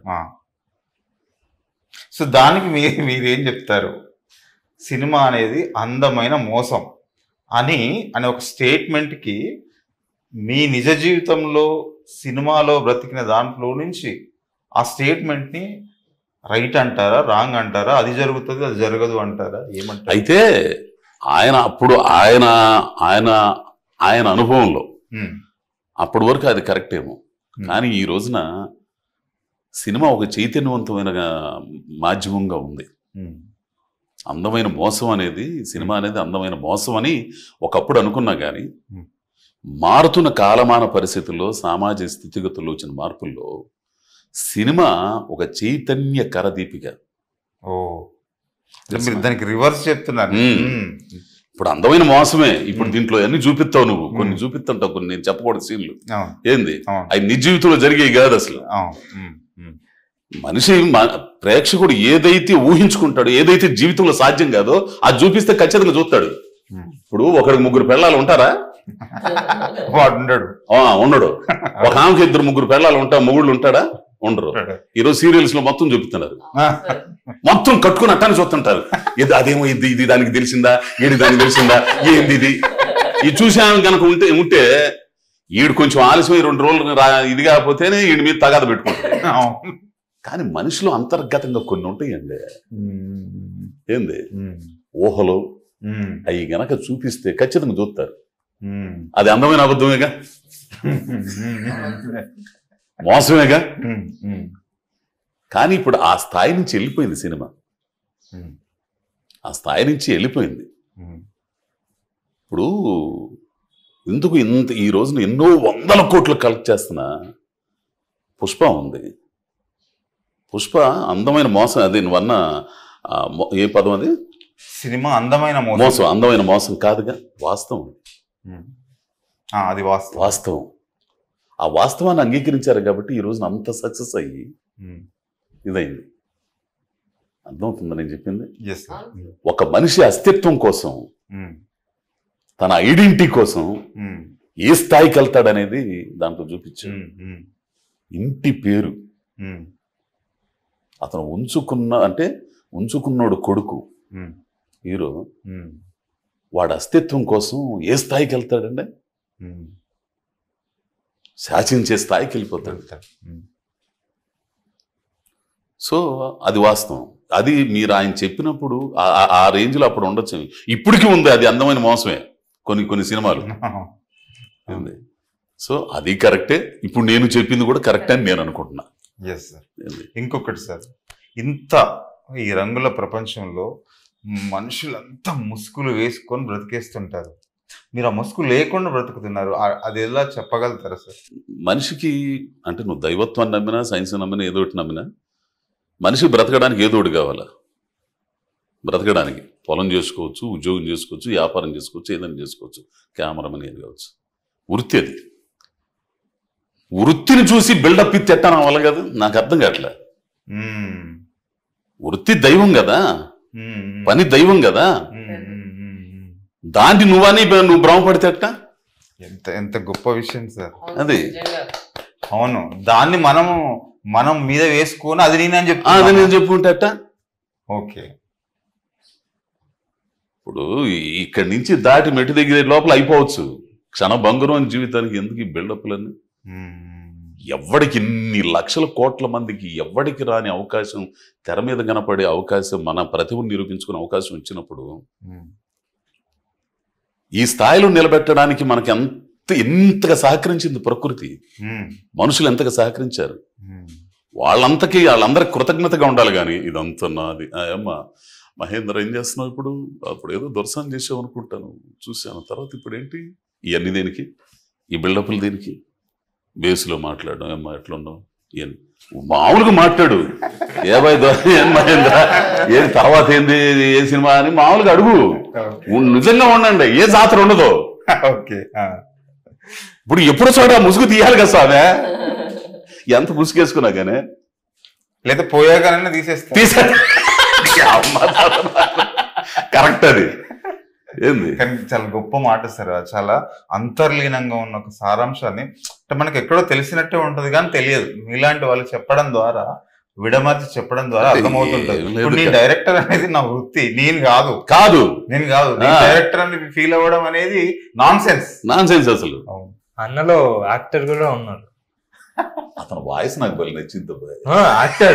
సో దానికి మీరు మీరేం చెప్తారు సినిమా అనేది అందమైన మోసం అని అనే ఒక statement కి మీ నిజ జీవితంలో సినిమాలో బ్రతికిన దాంట్లో నుంచి ఆ statement ని రైట్ అంటారా రాంగ్ అంటారా అది జరుగుతుంది అది జరగదు అంటారా ఏమంటారు అయితే ఆయన అప్పుడు ఆయన ఆయన ఆయన అనుభవంలో ఉమ్, అప్పటి వరకు అది కరెక్ట్ ఏమో ఉమ్, కానీ ఈ రోజున సినిమా ఒక చైతన్యవంతమైన మాధ్యమంగా ఉంది ఉమ్, అందమైన మోసం అనేది సినిమా అనేది అందమైన మోసం అని ఒకప్పుడు అనుకున్నా కానీ Hmm. మారుతున్న కాలమాన పరిస్థితుల్లో సామాజిక స్థితిగతుల్లో వచ్చిన మార్పుల్లో సినిమా ఒక చైతన్య కరదీపిక ఓ అంటే మీరు దానికి రివర్స్ చెప్తున్నారు ఉమ్. ఉమ్, ఇప్పుడు అందమైన మోసమే ఇప్పుడు Hmm. దీంట్లో అన్ని చూపిస్తావు నువ్వు కొన్ని Hmm. చూపిస్తుంటావు కొన్ని నేను చెప్పకూడదు సీన్లు అవును ఏంది అవును అవి నిజ జీవితంలో జరిగేవి కాదు అసలు అవును ఉమ్, ఉమ్, మనిషి మ- ప్రేక్షకుడు ఏదైతే ఊహించుకుంటాడో ఏదైతే జీవితంలో సాధ్యం కాదో అది చూపిస్తే ఖచ్చితంగా చూస్తాడు ఉమ్. ఇప్పుడు ఒకరికి ముగ్గురు పెళ్ళాలు ఉంటారా వాడు ఉండడు ఆ, ఉండడు ఒక ఆమెకి ఇద్దరు ముగ్గురు పెళ్ళాలు ఉంటా మొగుళ్ళు ఉంటాడా ఉండరు ఈరోజు సీరియల్స్ లో మొత్తం చూపుతున్నారు మొత్తం కట్టుకుని అట్టాన్ని చూస్తుంటారు ఇది అదేమో ఇది ఇది దానికి తెలిసిందా ఏది దానికి తెలిసిందా ఏంది ఇది ఇది చూసాను కనుక ఉంటే ఉంటే ఈడు కొంచెం ఆలస్యమై రెండు రోజులు రా- ఇది కాకపోతేనే ఈడి మీద తగాద పెట్టుకుంటాడు అవును. కానీ మనిషిలో అంతర్గతంగా కొన్ని ఉంటాయండి ఉమ్, ఏంది ఉమ్, ఊహలు ఉమ్, అవి గనక చూపిస్తే ఖచ్చితంగా చూస్తారు ఉమ్. అది అందమైన అబద్ధమేగా ఉమ్, మోసమేగా ఉమ్, కానీ ఇప్పుడు ఆ స్థాయి నుంచి వెళ్ళిపోయింది సినిమా ఉమ్, ఆ స్థాయి నుంచి వెళ్ళిపోయింది ఉమ్. ఇప్పుడు ఎందుకు ఇంత ఈ రోజున ఎన్నో వందల కోట్లు కలెక్ట్ చేస్తున్న పుష్ప ఉంది పుష్ప అందమైన మోసం అది నువ్వన్న ఆ, మో- ఏ పదం అది సినిమా అందమైన మోసం మోసం అందమైన మోసం కాదుగా వాస్తవం ఉమ్. ఆ, అది వాస్తవం వాస్తవం ఆ వాస్తవాన్ని అంగీకరించారు కాబట్టి ఈ రోజున అంత సక్సెస్ అయ్యి ఉమ్. ఇదైంది అర్థమవుతుందా నేను చెప్పింది Yes, sir. ఉమ్, ఒక మనిషి అస్తిత్వం కోసం ఉమ్, తన ఐడెంటిటీ కోసం ఉమ్, ఏ స్థాయికి వెళ్తాడనేది దాంట్లో చూపించాడు ఉమ్, ఉమ్, ఇంటి పేరు ఉమ్, అతను ఉంచుకున్న అంటే ఉంచుకున్నోడు కొడుకు ఉమ్, హీరో ఉమ్, వాడి అస్తిత్వం కోసం ఏ స్థాయికి వెళ్తాడంటే ఉమ్. శాసించే స్థాయికి వెళ్ళిపోతాడు వెళ్తాడు. ఉమ్, సో అది వాస్తవం అది మీరు ఆయన చెప్పినప్పుడు ఆ- ఆ- ఆ రేంజ్లో అప్పుడు ఉండొచ్చు ఇప్పటికీ ఉంది అది అందమైన మోసమే కొన్ని కొన్ని సినిమాలు ఉంది సో అది కరెక్టే ఇప్పుడు నేను చెప్పింది కూడా కరెక్ట్ అని నేను అనుకుంటున్నా ఎస్ సార్ ఏంది? ఇంకొకటి సార్ ఇంత ఈ రంగుల ప్రపంచంలో మనుషులంతా ముసుగులు వేసుకొని బ్రతికేస్తుంటారు మీరు ఆ ముసుగు లేకుండా బ్రతుకుతున్నారు ఆ- అది ఎలా చెప్పగలుగుతారా సార్ మనిషికి అంటే నువ్వు దైవత్వాన్ని నమ్మినా సైన్స్ నమ్మినా ఏదో ఒకటి నమ్మినా మనిషి బ్రతకడానికి ఏదో ఒకటి కావాలా బ్రతకడానికి పొలం చేసుకోవచ్చు ఉద్యోగం చేసుకోవచ్చు వ్యాపారం చేసుకోవచ్చు ఏదైనా చేసుకోవచ్చు కెమెరామన్ ఏది కావచ్చు వృత్తి అది వృత్తిని చూసి బిల్డప్ ఇత్తి ఎట్టాను అవ్వాలి కదా నాకు అర్థం కావట్లే మ్మ్. వృత్తి దైవం కదా మ్మ్. పని దైవం కదా మ్మ్, మ్మ్, మ్మ్, మ్మ్. దాన్ని నువ్వని నువ్వు భ్రమపడితే ఎట్టా ఎంత ఎంత గొప్ప విషయం సార్ అది. నిజంగా. అవును దాన్ని మనము మనం మీద వేసుకొని అది నేనని ఆ, అది చెప్తాను నేను చెప్పుకుంటే ఎట్టా ఓకే ఇప్పుడు ఈ- ఇక్కడి నుంచి దాటి మెట్టు దగ్గర లోపల అయిపోవచ్చు క్షణ బంగురం జీవితానికి ఎందుకు ఈ బిల్డప్లన్నీ మ్మ్. ఎవడికి ఇన్ని లక్షల కోట్ల మందికి ఎవడికి రాని అవకాశం తెర మీద కనపడే అవకాశం మన ప్రతిభను నిరూపించుకునే అవకాశం ఇచ్చినప్పుడు మ్మ్. ఈ స్థాయిలో నిలబెట్టడానికి మనకి ఎంత ఎంతగా సహకరించింది ప్రకృతి మ్మ్. మనుషులు ఎంతగా సహకరించారు మ్మ్. వాళ్ళంతకి వాళ్ళందరికి కృతజ్ఞతగా ఉండాలి కానీ ఇదంతా నాది ఆ, అమ్మ మహేంద్ర ఏం చేస్తున్నావు ఇప్పుడు అప్పుడు ఏదో దొరసాన్ని చేసావు అనుకుంటాను చూశాను తర్వాత ఇప్పుడు ఏంటి ఇవన్నీ దేనికి ఈ బిల్డప్లు దేనికి బేస్లో మాట్లాడడం ఏమ్మా ఎట్లున్నావు ఇవన్నీ మామూలుగా మాట్లాడు ఏ బాయ్ దొర ఏం మహేంద్ర ఏది తర్వాత ఏంది ఏ సినిమా అని మామూలుగా అడుగు ఉన్- నిజంగా ఉండండి ఏ జాతర ఉండదు ఓకే ఆ. ఇప్పుడు ఎప్పుడు చూడ ముసుగు తీయాలి కదా సామె ఎంత ముసుగేసుకున్నా కానీ లేదా పోయాకనైనా తీసేస్తా తీసా కరెక్ట్ అది ఏంది కానీ చాలా గొప్ప మాట సార్ అది చాలా అంతర్లీనంగా ఉన్న ఒక సారాంశాన్ని అంటే మనకి ఎక్కడో తెలిసినట్టే ఉంటది కానీ తెలియదు మీలాంటి వాళ్ళు చెప్పడం ద్వారా విడమర్చి చెప్పడం ద్వారా అంటే అర్థమవుతుంటది ఏం లేదు ఇప్పుడు నీ కదా. డైరెక్టర్ అనేది నా వృత్తి నేను కాదు కాదు నేను కాదు నేను ఆ. డైరెక్టర్ అని ఫీల్ అవ్వడం అనేది నాన్ సెన్స్ నాన్ సెన్స్ అసలు అన్నలో యాక్టర్ కూడా ఉన్నారు అతని వాయిస్ నాకు బలి నచ్చింది అబ్బాయి. యాక్టర్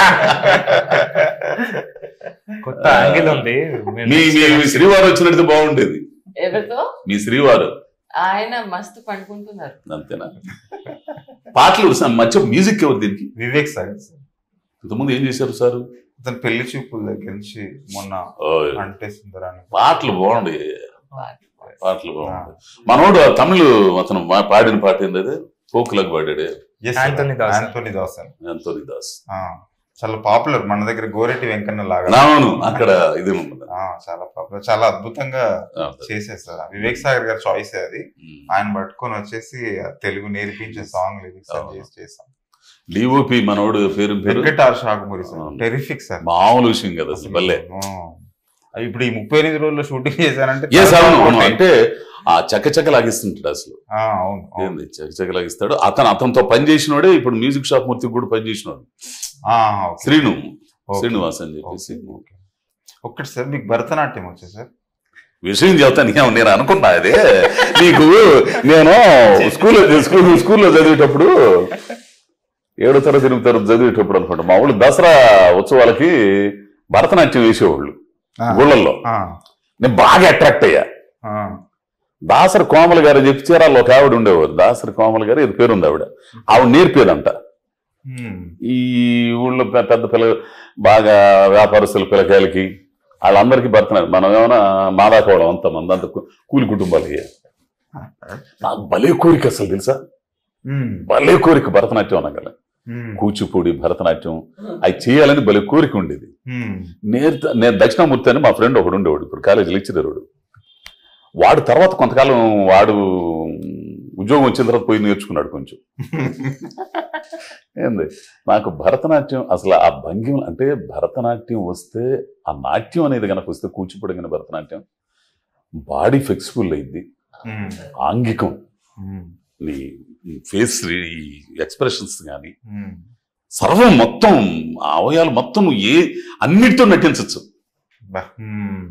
కొత్త యాంగిల్ ఉంది మీరు మీ next మీ మీ శ్రీవారు వచ్చినట్టు బాగుండేది ఎవరితో మీ శ్రీవారు ఆయన మస్తు పండుకుంటున్నారు అంతేనా పాటలు స- మధ్య మ్యూజిక్ ఎవరు దీనికి వివేక్ సార్ ఇంతకుముందు ఏం చేశారు సార్ అతను పెళ్లి చూపుల దగ్గర నుంచి మొన్న అంటే సుందరాన్ని పాటలు బాగుండే పాటలు బాగుండే మనోడు ఆ తమిళ్ అతను మా- పాడిన పాట ఏంది అది ఫోక్లకు పాడాడు Yes, sir. Anthony Dawson. Anthony Dawson. అంతోని దాస్ ఆ, చాలా పాపులర్ మన దగ్గర గోరెటి వెంకన్న లాగా అవును అక్కడ ఇది ఉన్నది ఆ, చాలా పాపులర్ చాలా అద్భుతంగా ఆ, చేసేస్తారు వివేక్ సాగర్ గారి చాయిస్ అది ఉమ్. ఆయన పట్టుకొని వచ్చేసి ఆ తెలుగు నేర్పించే సాంగ్ లిరిక్స్ అవును. చేసి చేసాం డిఓపి మనోడు పేరు పేరు వెంకటార్ షాకుమూరి సార్ అవును. టెరిఫిక్ సార్ మామూలు విషయం కదా అసలు భలే ఆ. ఇప్పుడు ఈ ముప్పై ఎనిమిది రోజుల్లో షూటింగ్ చేశారంటే Yes, చాలా అవును అవును. బాగుంటాయి. అంటే ఆ చక్క లాగిస్తుంటాడు అసలు ఆ, అవును అవును. ఏంది చక్క లాగిస్తాడు అతను అతనితో పని చేసినోడే ఇప్పుడు మ్యూజిక్ షాప్ మూర్తికి కూడా పని చేసినాడు ఆ, ఓకే. శ్రీను ఓకే. శ్రీనివాస్ అని చెప్పేసి ఓకే, ఓకే. ఒక్కటి సార్ మీకు భరతనాట్యం వచ్చా సార్ విషయం చెప్తాను ఏమో నేను అనుకున్నా అదే నీకు నేను స్కూల్లో స్కూల్ స్కూల్లో చదివేటప్పుడు ఏడో తరగతి ఎనిమిది తరగతి చదివేటప్పుడు అనుకుంటా మా ఊళ్ళు దసరా ఉత్సవాలకి భరతనాట్యం వేసేవాళ్ళు ఆ, గుళ్ళల్లో ఆ, నేను బాగా అట్రాక్ట్ అయ్యా ఆ, దాసరి కోమల గారు చెప్పి చీరాల్లో ఒక ఆవిడ ఉండేవారు దాసరి కోమల గారు ఇది పేరు ఉంది ఆవిడ ఆవిడ నేర్పేదంట ఉమ్, ఈ ఊళ్ళో పె- పెద్ద పిల్ల బాగా వ్యాపారస్తుల పిల్లకాయలకి వాళ్ళందరికీ భరతనాట్యం మనం ఏమైనా మాదాకోవడం అంత మంది అంత కూ- కూలి కుటుంబాలకి నాకు భలే కోరిక అసలు తెలుసా ఉమ్, భలే కోరిక భరతనాట్యం అనగల ఉమ్, కూచిపూడి భరతనాట్యం అవి చేయాలని భలే కోరిక ఉండేది ఉమ్, నేర్త నేను దక్షిణామూర్తి అని మా ఫ్రెండ్ ఒకడు ఉండేవాడు ఇప్పుడు కాలేజ్ లెక్చరర్ వాడు వాడు తర్వాత కొంతకాలం వాడు ఉద్యోగం వచ్చిన తర్వాత పోయి నేర్చుకున్నాడు కొంచెం ఏంది నాకు భరతనాట్యం అసలు ఆ భంగిమ అంటే భరతనాట్యం వస్తే ఆ నాట్యం అనేది కనుక వస్తే కూచిపూడి కానీ భరతనాట్యం బాడీ ఫ్లెక్సిబుల్ అయింది ఉమ్, ఆంగికం ఉమ్, నీ ఫేస్ ఎక్స్ప్రెషన్స్ కానీ ఉమ్. సర్వం మొత్తం ఆ అవయాలు మొత్తం నువ్వు ఏ అన్నిటితో నటించవచ్చు బా, ఉమ్,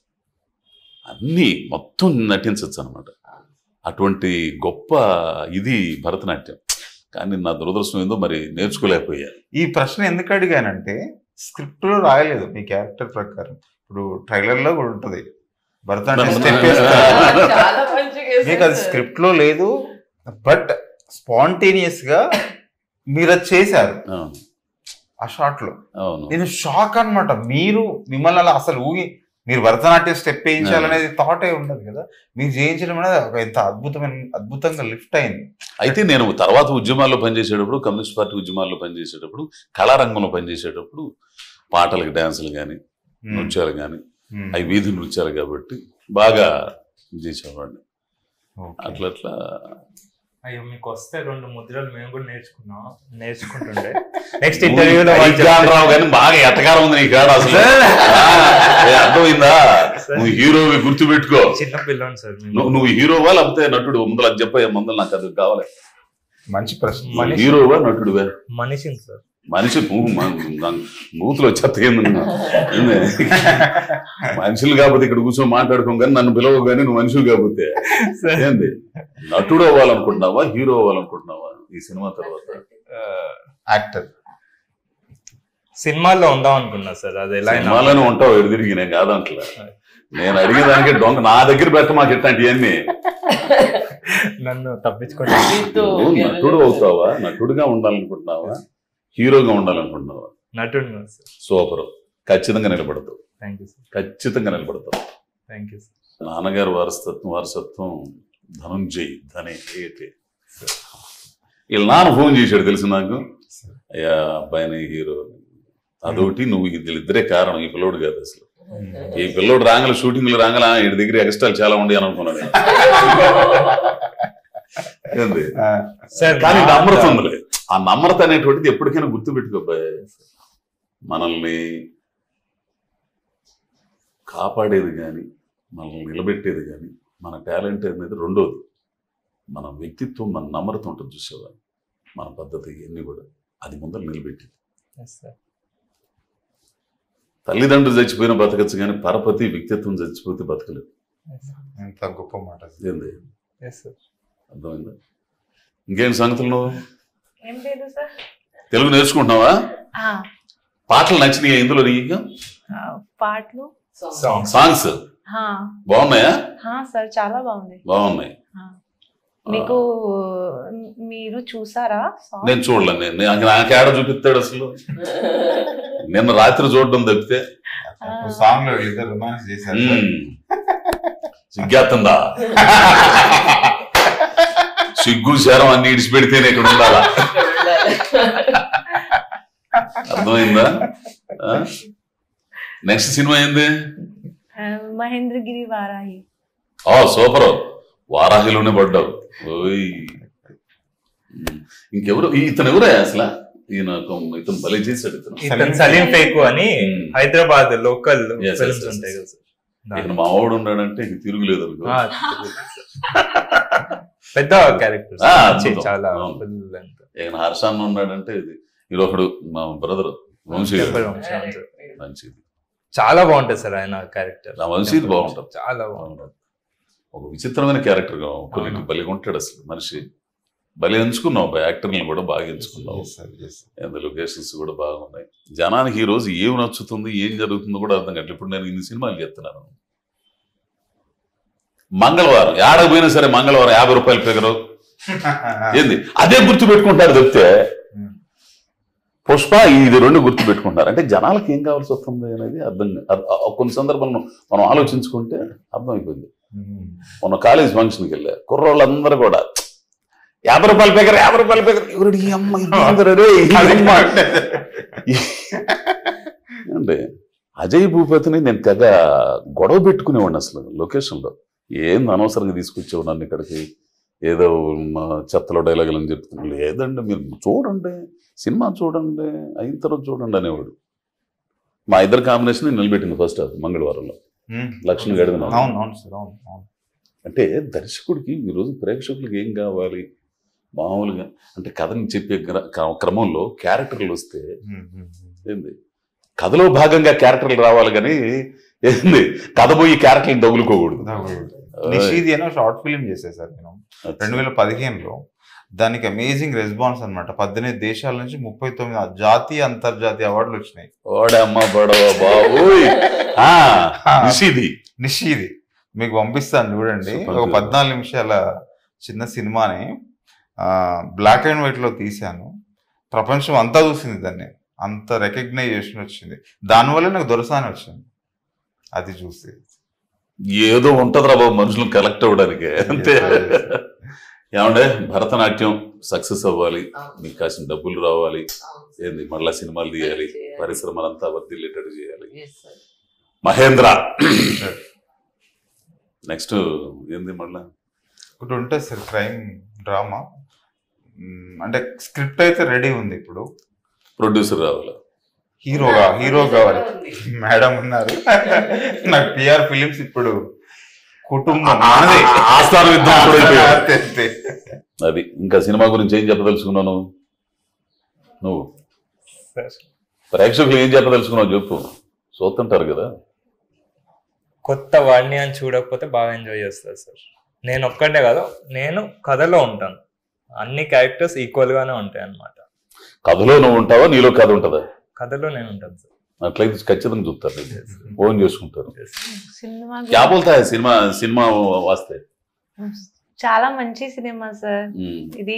అన్ని మొత్తం నటించవచ్చు అనమాట అటువంటి గొప్ప ఇది భరతనాట్యం కానీ నా దురదృష్టం ఏందో మరి నేర్చుకోలేకపోయా ఈ ప్రశ్న ఎందుకు అడిగానంటే స్క్రిప్ట్ లో రాయలేదు మీ క్యారెక్టర్ ప్రకారం ఇప్పుడు ట్రైలర్ లో కూడా ఉంటది భరతనాట్యం స్టెప్ వేస్తారు చాలా మంచిగా మీకు అది స్క్రిప్ట్ లో లేదు బట్ స్పాంటేనియస్ గా మీరు అది చేశారు అవును ఆ షాట్ లో అవును నేను షాక్ అన్నమాట మీరు మిమ్మల్ని అలా అసలు ఊగి మీరు భరతనాట్యం స్టెప్ వేయించాలనేది థాటే ఉండదు కదా మీరు చేయించడం అనేది ఒక ఎంత అద్భుతమైన అద్భుతంగా లిఫ్ట్ అయింది అయితే నేను తర్వాత ఉద్యమాల్లో పనిచేసేటప్పుడు కమ్యూనిస్ట్ పార్టీ ఉద్యమాల్లో పనిచేసేటప్పుడు కళారంగంలో పనిచేసేటప్పుడు పాటలకు డ్యాన్సులు కానీ నృత్యాలు కానీ ఉమ్. అవి వీధి నృత్యాలు కాబట్టి బాగా చేసేవాడిని ఓకే. అట్లా అట్లా అయ్యో మీకు వస్తే రెండు ముద్రలు మేము కూడా నేర్చుకున్నాం నేర్చుకుంటుండే నెక్స్ట్ ఇంటర్వ్యూలో రావు కానీ బాగా ఎట్టకారం ఉంది నీ కాడ అసలు ఆ, ఏ, అర్థమైందా నువ్వు హీరోవి గుర్తు పెట్టుకో చిన్న పిల్లని సార్ మేము. నువ్వు నువ్వు హీరోవా లేకపోతే నటుడు ముందర అది చెప్పే ముందర నాకు అది కావాలి మంచి ప్రశ్న నువ్వు మనిషి. హీరోవా నటుడువా మనిషిని సార్ మనిషి నువ్వు నూతులు వచ్చేస్తా ఏంది నువ్వు? ఏంది? మనుషులు కాకపోతే ఇక్కడ కూర్చొని మాట్లాడుకోం కానీ నన్ను పిలవ కానీ నువ్వు మనుషులు కాకపోతే ఏంది నటుడు అవ్వాలనుకుంటున్నావా హీరో అవ్వాలనుకుంటున్నావా ఈ సినిమా తర్వాత యాక్టర్ సినిమాల్లో ఉందాం అనుకున్నా సార్ అది ఎలా అయినా సినిమాలోనే ఉంటావు ఎడు తిరిగి నేను కాదంటలే నేను అడిగే దానికి దొంగ నా దగ్గర పెట్ట మాకు ఇట్లాంటివన్నీ నన్ను తప్పించుకోవడానికి మీతో నువ్వు నటుడు అవుతావా నటుడుగా ఉండాలనుకుంటున్నావా హీరోగా ఉండాలనుకుంటున్నావా నటుడు సార్ సూపర్ ఖచ్చితంగా నిలబడతావు థ్యాంక్ యూ సార్ ఖచ్చితంగా నిలబడతావు థ్యాంక్ యూ సార్ నాన్నగారు వారసత్వం వారసత్వం ధనుంజయ్ ధనే ఏటే వీళ్ళ నాన్న ఫోన్ చేశాడు తెలుసు నాకు అయ్యా అబ్బాయిని హీరో అదొకటి నువ్వు వీళ్ళిద్దరే కారణం ఈ పిల్లోడు కాదు అసలు ఈ పిల్లోడు రాగల షూటింగ్లు రాగల వీడి దగ్గర ఎక్స్ట్రాలు చాలా ఉండి అని అనుకున్నాడు నేను. ఏంది సార్ కానీ నమ్రత ఉందిలే ఆ నమ్రత అనేటువంటిది ఎప్పటికైనా గుర్తు పెట్టుకోబాయ్ మనల్ని కాపాడేది కానీ మనల్ని నిలబెట్టేది కానీ మన టాలెంట్ అనేది రెండోది మన వ్యక్తిత్వం మన నమ్రత ఉంటుంది చూసేవా మన పద్ధతి ఇవన్నీ కూడా అది ముందర నిలబెట్టి Yes, sir. తల్లిదండ్రులు చచ్చిపోయిన బతకచ్చు కానీ పరపతి వ్యక్తిత్వం చచ్చిపోతే బతకలేదు Yes, sir. ఎంత గొప్ప మాట ఏంది Yes, sir. అర్థమైందా ఇంకేం సంగతులు నువ్వు ఏం లేదు సార్ తెలుగు నేర్చుకుంటున్నావా ఆ, పాటలు నచ్చినాయి ఇందులో నీకు ఆ, పాటలు Song. సాంగ్స్ హా, బాగున్నాయా హా, సార్ చాలా బాగుంది బాగున్నాయి హా. మీకు మీరు చూసారా సాంగ్ నేను చూడలే నేను నాకు- నాకు ఏడ చూపిస్తాడు అసలు నిన్న రాత్రి చూడడం తప్పితే సాంగ్ లో ఇద్దరు రొమాన్స్ చేశారు సార్. మ్మ్. సిగ్గేస్తుందా సిగ్గు శరం అన్ని ఇడిచిపెడితేనే ఇక్కడ ఉండాలా అర్థమైందా నెక్స్ట్ సినిమా ఏంది ఆ, మహేంద్రగిరి వారాహి ఓ సూపర్ వారాహిలోనే పడ్డావు ఓయ్ మ్మ్. ఇంకెవరు ఈ- ఇతను ఎవరే అసలు ఈయన ఒక- ఇతను భలే చేశాడు ఇతను ఇతను సలీం ఫేకు అని Hmm. Hyderabad local Yes, films yes, yes, ఉంటాయి yes. కదా సార్ ఇక్కడ మా వాడు ఉన్నాడంటే ఇక తిరుగులేదు అనుకో. ఆ, పెద్ద క్యారెక్టర్ ఆ, అద్భుతం. చాలా అవును. full length. ఇక హర్షాన్ ఉన్నాడంటే ఇది ఇది ఒకడు మా బ్రదర్ వంశీ గారు. టెంపుల్ వంశీ, అవును సార్. మంచిది చాలా బాగుంటుంది సార్ ఆయన క్యారెక్టర్ నా వంశీది బాగుంటుంది. చాలా బాగుంటుంది ఒక విచిత్రమైన క్యారెక్టర్ గా కొన్ని అవును. భలే ఉంటాడు అసలు మనిషి భలే ఎంచుకున్నావు యాక్టర్ని కూడా బాగా ఎంచుకున్నావు Yes, sir, yes, sir. And locations కూడా బాగున్నాయి జనానికి ఈ రోజు ఏం నచ్చుతుంది ఏం జరుగుతుందో కూడా అర్థం కావట్లేదు ఇప్పుడు నేను ఇన్ని సినిమాలు చెప్తున్నాను మంగళవారం ఏడకు పోయినా సరే మంగళవారం యాభై రూపాయలు ఫిగరు ఏంది అదే గుర్తు పెట్టుకుంటారు చెప్తే పుష్ప ఇది రెండు గుర్తు పెట్టుకుంటారు అంటే జనాలకి ఏం కావాల్సి వస్తుంది అనేది అర్థం అ- అ- కొన్ని సందర్భాలను మనం ఆలోచించుకుంటే అర్థమైపోయింది మొన్న కాలేజ్ ఫంక్షన్కి వెళ్ళా కుర్రోళ్ళందరూ కూడా యాభై రూపాయల పేకర్ యాభై రూపాయల పేకర్ ఎవరు ఈ అమ్మ ఇది ఏందిరా రే? ఈ అది అమ్మ. అంటే అజయ్ భూపతిని నేను తెగ గొడవ పెట్టుకునేవాడిని అసలు లొకేషన్లో ఏంది అనవసరంగా తీసుకొచ్చేవాడు నన్ను ఇక్కడికి ఏదో మా చెత్తలో డైలాగులు అని చెప్తున్నాను లేదండి మీరు చూడండి సినిమా చూడండి అయిన తర్వాత చూడండి అనేవాడు మా ఇద్దరు కాంబినేషన్ నిలబెట్టింది ఫస్ట్ హాఫ్ మంగళవారంలో లక్ష్మణ్ గడివిన అవును అవును సార్ అవును అవును అంటే దర్శకుడికి ఈరోజు ప్రేక్షకులకు ఏం కావాలి మామూలుగా అంటే కథని చెప్పే గ్ర- క్ర- క్రమంలో క్యారెక్టర్లు వస్తే ఉమ్, ఉమ్, ఉమ్. ఏంది కథలో భాగంగా క్యారెక్టర్లు రావాలి కానీ ఏంది కథ పోయి క్యారెక్టర్లు తగులుకోకూడదు నిషీది అనో షార్ట్ ఫిలిం చేశాను సార్ నేను రెండు వేల పదిహేనులో దానికి అమేజింగ్ రెస్పాన్స్ అన్నమాట పద్దెనిమిది దేశాల నుంచి ముప్పై తొమ్మిది జాతీయ అంతర్జాతీయ అవార్డులు వచ్చినాయి ఓడమ్మ బడవ బాబోయ్ ఆ, నిషిది నిషీది మీకు పంపిస్తాను చూడండి Super ఒక good. పద్నాలుగు నిమిషాల చిన్న సినిమాని బ్లాక్ అండ్ వైట్ లో తీశాను ప్రపంచం అంతా చూసింది దాన్ని అంత రికగ్నైజేషన్ వచ్చింది దానివల్ల నాకు దొరసాని వచ్చింది అది చూసి ఏదో ఉంటదిరా బాబు మనుషులు కలెక్ట్ అవ్వడానికి అంతే ఏమంటే భరతనాట్యం సక్సెస్ అవ్వాలి మీకు కాసిన డబ్బులు రావాలి ఏంది మళ్ళా సినిమాలు తీయాలి పరిశ్రమలంతా వర్దిల్లేటట్టు చేయాలి మహేంద్ర నెక్స్ట్ ఏంది మళ్ళా ఒకటి ఉంటుంది సార్ క్రైమ్ డ్రామా అంటే స్క్రిప్ట్ అయితే రెడీ ఉంది ఇప్పుడు ప్రొడ్యూసర్ రావాలి హీరోగా హీరో కావాలి మేడం ఉన్నారు నాకు పిఆర్ ఫిలిమ్స్ ఇప్పుడు కుటుంబం మనది. ఆస్థాన విద్వాంసుడు అయిపోయావు. అంతే, అంతే. అది ఇంకా సినిమా గురించి ఏం చెప్పదలుచుకున్నాను నువ్వు ప్రేక్షకులు ఏం చెప్పదలుచుకున్నావు చెప్పు చూస్తుంటారు కదా కొత్త వాడిని అని చూడకపోతే బాగా ఎంజాయ్ చేస్తారు సార్ నేను ఒక్కటే కాదు నేను కథలో ఉంటాను అన్ని క్యారెక్టర్స్ ఈక్వల్ గానే ఉంటాయి అన్నమాట కథలో నువ్వు ఉంటావా నీలో కథ ఉంటుందా కథలో నేను ఉంటాను సార్ అట్లయితే ఖచ్చితంగా చూస్తారు ఫోన్ చేసుకుంటారు సినిమా क्या बोलता है సినిమా సినిమా వాస్తే చాలా మంచి సినిమా సార్ ఉమ్, ఇది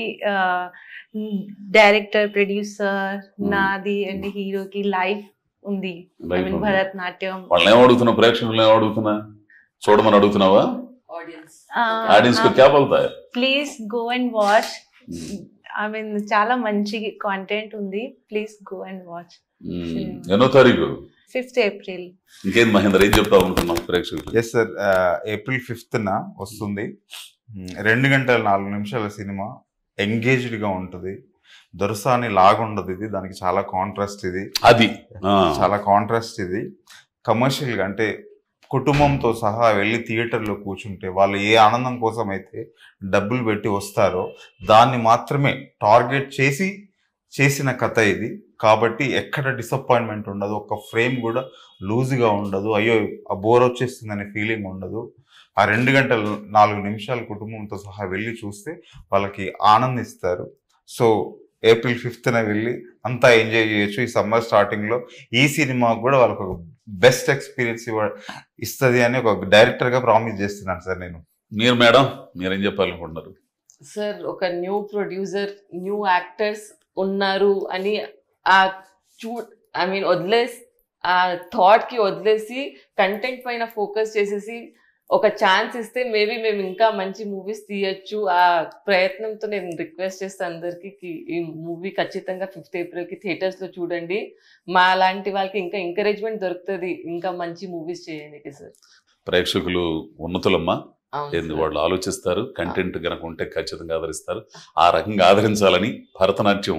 డైరెక్టర్ ప్రొడ్యూసర్ Hmm. నాది అండ్ హీరోకి లైఫ్ ఉంది ఐ Life మీన్ ఉంది. భరతనాట్యం వాళ్ళని ఏం అడుగుతున్నా ప్రేక్షకులు ఏం అడుగుతున్నా చూడమని అడుగుతున్నావా ఆడియన్స్ ఆడియన్స్ కు క్యా బోల్తా है please go and watch um, I mean చాలా మంచి కాంటెంట్ ఉంది please go and watch um, ఎన్నో తారీఖు ఫిఫ్త్ ఏప్రిల్ ఇంకేం మహేందర్ ఏం చెప్తా అనుకున్నాం ప్రేక్షకులు ఎస్ సార్ ఏప్రిల్ ఫిఫ్త్న వస్తుంది మ్, రెండు గంటల నాలుగు నిమిషాల సినిమా ఎంగేజ్డ్ గా ఉంటుంది దొరసాని లాగుండదు ఇది దానికి చాలా కాంట్రాస్ట్ ఇది అది ఆ, చాలా కాంట్రాస్ట్ ఇది కమర్షియల్ గా అంటే కుటుంబంతో సహా వెళ్ళి థియేటర్లో కూర్చుంటే వాళ్ళు ఏ ఆనందం కోసం అయితే డబ్బులు పెట్టి వస్తారో దాన్ని మాత్రమే టార్గెట్ చేసి చేసిన కథ ఇది కాబట్టి ఎక్కడ డిసప్పాయింట్మెంట్ ఉండదు ఒక ఫ్రేమ్ కూడా లూజ్గా ఉండదు అయ్యో ఆ బోర్ వచ్చేస్తుందనే ఫీలింగ్ ఉండదు ఆ రెండు గంటలు నాలుగు నిమిషాలు కుటుంబంతో సహా వెళ్ళి చూస్తే వాళ్ళకి ఆనందిస్తారు సో ఏప్రిల్ ఫిఫ్త్న వెళ్ళి అంతా ఎంజాయ్ చేయొచ్చు ఈ సమ్మర్ స్టార్టింగ్లో ఈ సినిమా కూడా వాళ్ళకి ఒక బెస్ట్ ఎక్స్పీరియన్స్ ఇవ్వ ఇస్తుంది అని ఒక డైరెక్టర్గా ప్రామిస్ చేస్తున్నాను సార్ నేను మీరు మేడం మీరేం చెప్పాలనుకుంటున్నారు సార్ ఒక న్యూ ప్రొడ్యూసర్ న్యూ యాక్టర్స్ ఉన్నారు అని ఆ చూ ఐ మీన్ వదిలేసి ఆ థాట్ కి వదిలేసి కంటెంట్ పైన ఫోకస్ చేసేసి ఒక ఛాన్స్ ఇస్తే మేబీ మేము ఇంకా మంచి మూవీస్ తీయచ్చు ఆ ప్రయత్నంతో నేను రిక్వెస్ట్ చేస్తాను అందరికి కి ఈ మూవీ ఖచ్చితంగా ఫిఫ్త్ ఏప్రిల్ కి థియేటర్స్ లో చూడండి మా లాంటి వాళ్ళకి ఇంకా ఎంకరేజ్మెంట్ దొరుకుతుంది ఇంకా మంచి మూవీస్ చేయడానికి సార్ ప్రేక్షకులు ఉన్నతులమ్మా అవును ఏంది సార్. వాళ్ళు ఆలోచిస్తారు కంటెంట్ కనుక ఉంటే ఖచ్చితంగా ఆదరిస్తారు ఆ రకంగా ఆదరించాలని భరతనాట్యం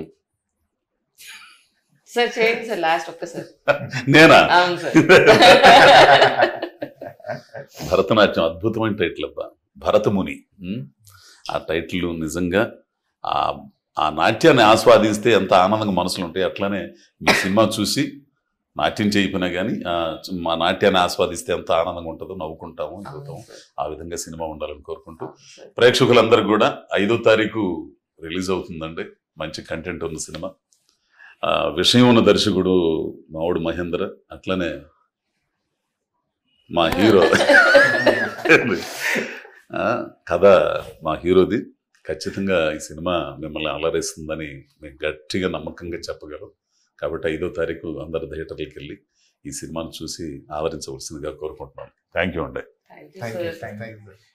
సార్ చేయండి సార్ లాస్ట్ ఒక్కసారి నేనా అవును సార్ భరతనాట్యం అద్భుతమైన టైటిల్ అబ్బా భరతముని ఉమ్, ఆ టైటిల్ నిజంగా ఆ ఆ నాట్యాన్ని ఆస్వాదిస్తే ఎంత ఆనందంగా మనసులు ఉంటాయి అట్లానే మీ సినిమా చూసి నాట్యం చేయకపోయినా కానీ మా నాట్యాన్ని ఆస్వాదిస్తే ఎంత ఆనందంగా ఉంటుందో నవ్వుకుంటాము ఇదవుతాము ఆ విధంగా సినిమా ఉండాలని కోరుకుంటూ ప్రేక్షకులందరూ కూడా ఐదో తారీఖు రిలీజ్ అవుతుందండి మంచి కంటెంట్ ఉన్న సినిమా ఆ, విషయం ఉన్న దర్శకుడు మావుడు మహేంద్ర అట్లనే మా హీరో ఆ, కథ మా హీరోది ఖచ్చితంగా ఈ సినిమా మిమ్మల్ని అలరిస్తుందని మేము గట్టిగా నమ్మకంగా చెప్పగలం కాబట్టి ఐదో తారీఖు అందరు థియేటర్లకు వెళ్ళి ఈ సినిమాను చూసి ఆదరించవలసిందిగా కోరుకుంటున్నాను థ్యాంక్ యూ అండి thank you thank you sir thank you